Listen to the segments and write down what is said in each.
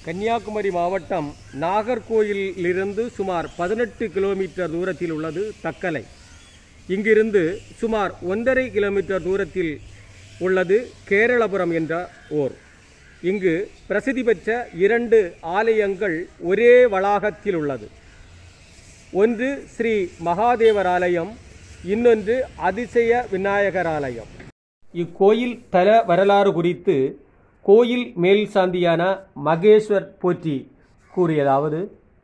கன்னியாகுமரி மாவட்டம் நாகர்கோயிலிருந்து சுமார் பதினெட்டு கிலோமீட்டர் தூரத்தில் உள்ளது தக்கலை இங்கிருந்து சுமார் ஒன்றரை கிலோமீட்டர் தூரத்தில் உள்ளது கேரளபுரம் என்ற ஊர் இங்கு பிரசித்தி பெற்ற இரண்டு ஆலயங்கள் ஒரே வளாகத்தில் உள்ளது ஒன்று ஸ்ரீ மகாதேவர் ஆலயம் இன்னொன்று அதிசய விநாயகர் ஆலயம் இக்கோயில் தல வரலாறு குறித்து கோயில் மேல் சாந்தியான மகேஸ்வர் போற்றி கூறியதாவது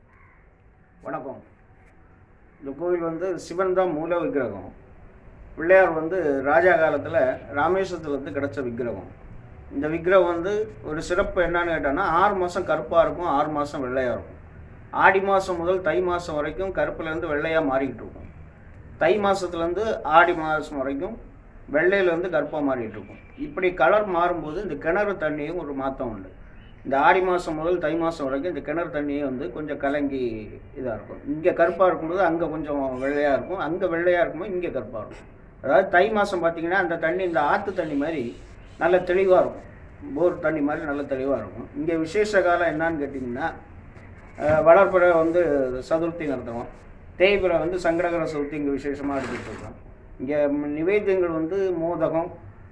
வணக்கம் இந்த கோவில் வந்து சிவன் தான் மூல விக்கிரகம் பிள்ளையார் வந்து ராஜா காலத்தில் ராமேஸ்வரத்துலேருந்து கிடைச்ச விக்கிரகம் இந்த விக்கிரகம் வந்து ஒரு சிறப்பு என்னன்னு கேட்டோன்னா ஆறு மாதம் கருப்பாக இருக்கும் ஆறு மாதம் வெள்ளையாக இருக்கும் ஆடி மாதம் முதல் தை மாதம் வரைக்கும் கருப்புலேருந்து வெள்ளையாக மாறிக்கிட்டு இருக்கும் தை மாதத்துலேருந்து ஆடி மாதம் வரைக்கும் வெள்ளையிலேருந்து கருப்பாக மாறிட்டு இருக்கும் இப்படி கலர் மாறும்போது இந்த கிணறு தண்ணியும் ஒரு மாற்றம் உண்டு இந்த ஆடி மாதம் முதல் தை மாதம் வரைக்கும் இந்த கிணறு தண்ணியே வந்து கொஞ்சம் கலங்கி இதாக இருக்கும் இங்கே கருப்பாக இருக்கும்போது அங்கே கொஞ்சம் வெள்ளையாக இருக்கும் அங்கே வெள்ளையாக இருக்கும்போது இங்கே கருப்பாக இருக்கும் அதாவது தை மாதம் பார்த்தீங்கன்னா அந்த தண்ணி இந்த ஆற்று தண்ணி மாதிரி நல்ல தெளிவாக இருக்கும் போர் தண்ணி மாதிரி நல்ல தெளிவாக இருக்கும் இங்கே விசேஷ காலம் என்னன்னு கேட்டிங்கன்னா அஹ், வளர்பிறை வந்து சதுர்த்தி நடத்துவோம் தேய்பிறை வந்து சங்கடகர சதுர்த்தி இங்கே விசேஷமாக எடுத்துகிட்டு இருக்கோம் இங்கே நிவேத்தியங்கள் வந்து மோதகம்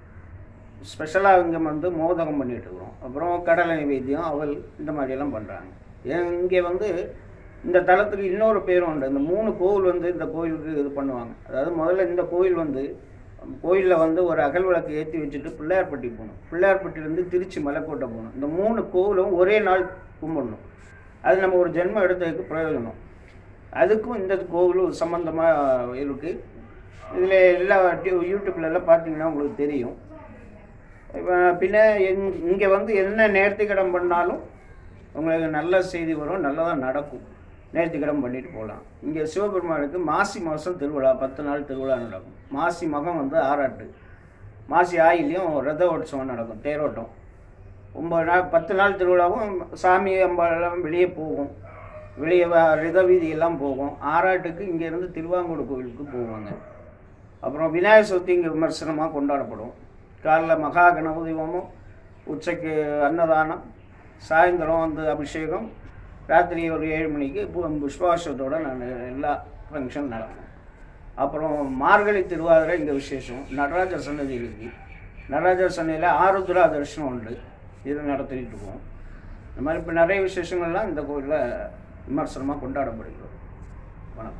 ஸ்பெஷலாக இங்கே வந்து மோதகம் பண்ணிட்டு இருக்கிறோம் அப்புறம் கடலை நிவேத்தியம் அவல் இந்த மாதிரியெல்லாம் பண்ணுறாங்க இங்கே வந்து இந்த தலத்துக்கு இன்னொரு பேரும் உண்டு இந்த மூணு கோவில் வந்து இந்த கோயிலுக்கு இது பண்ணுவாங்க அதாவது முதல்ல இந்த கோயில் வந்து கோயிலில் வந்து ஒரு அகல் விளக்கு ஏற்றி வச்சுட்டு பிள்ளையார்பட்டி போகணும் பிள்ளையார்பட்டியிலேருந்து திருச்சி மலைக்கோட்டை போகணும் இந்த மூணு கோவிலும் ஒரே நாள் கும்பிடணும் அது நம்ம ஒரு ஜென்மம் எடுத்ததுக்கு பிரயோஜனம் அதுக்கும் இந்த கோவிலும் சம்மந்தமாக இருக்குது இதில் எல்லா டியூ- யூடியூப்ல எல்லாம் பார்த்தீங்கன்னா உங்களுக்கு தெரியும் இப்போ பின்ன இங்கே வந்து என்ன நேர்த்திக்கடன் பண்ணாலும் உங்களுக்கு நல்ல செய்தி வரும் நல்லதாக நடக்கும் நேர்த்திக்கடன் பண்ணிட்டு போகலாம் இங்கே சிவபெருமானுக்கு மாசி மாதம் திருவிழா பத்து நாள் திருவிழா நடக்கும் மாசி மகம் வந்து ஆறாட்டு மாசி ஆயிலையும் ரத உற்சவம் நடக்கும் தேரோட்டம் ஒம்பது நாள் பத்து நாள் திருவிழாவும் சாமி அம்பாலாம் வெளியே போகும் வெளியே வ- ரத வீதியெல்லாம் போகும் ஆறாட்டுக்கு இங்கேருந்து திருவாங்கூர் கோவிலுக்கு போவாங்க அப்புறம் விநாயகர் சதுர்த்தி இங்கே விமர்சனமாக கொண்டாடப்படும் காலைல மகா கணபதி ஹோமம் உச்சைக்கு அன்னதானம் சாயந்தரம் வந்து அபிஷேகம் ராத்திரி ஒரு ஏழு மணிக்கு பு- புஷ்பாஷத்தோட நான் எல்லா ஃபங்க்ஷன் நடக்கும் அப்புறம் மார்கழி திருவாதிரை இங்கே விசேஷம் நடராஜர் சன்னதி இருக்கு நடராஜர் சன்னதியில் ஆருத்ரா தரிசனம் உண்டு இது நடத்திட்டு இருக்கோம் இந்த மாதிரி இப்போ நிறைய விசேஷங்கள்லாம் இந்த கோயிலில் விமர்சனமாக கொண்டாடப்படுகிறது வணக்கம்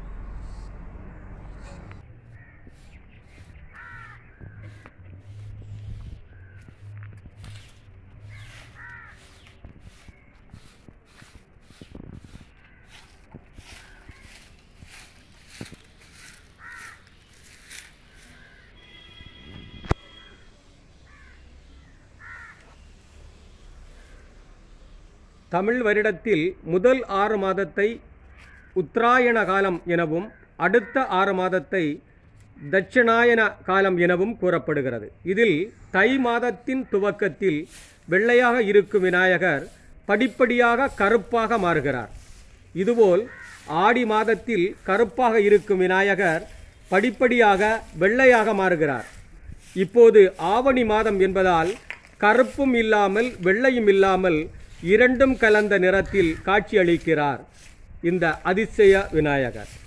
தமிழ் வருடத்தில் முதல் ஆறு மாதத்தை உத்தராயண காலம் எனவும் அடுத்த ஆறு மாதத்தை தட்சிணாயன காலம் எனவும் கூறப்படுகிறது இதில் தை மாதத்தின் துவக்கத்தில் வெள்ளையாக இருக்கும் விநாயகர் படிப்படியாக கருப்பாக மாறுகிறார் இதுபோல் ஆடி மாதத்தில் கருப்பாக இருக்கும் விநாயகர் படிப்படியாக வெள்ளையாக மாறுகிறார் இப்போது ஆவணி மாதம் என்பதால் கருப்பும் இல்லாமல் வெள்ளையும் இல்லாமல் இரண்டும் கலந்த நிறத்தில் காட்சியளிக்கிறார் இந்த அதிசய விநாயகர்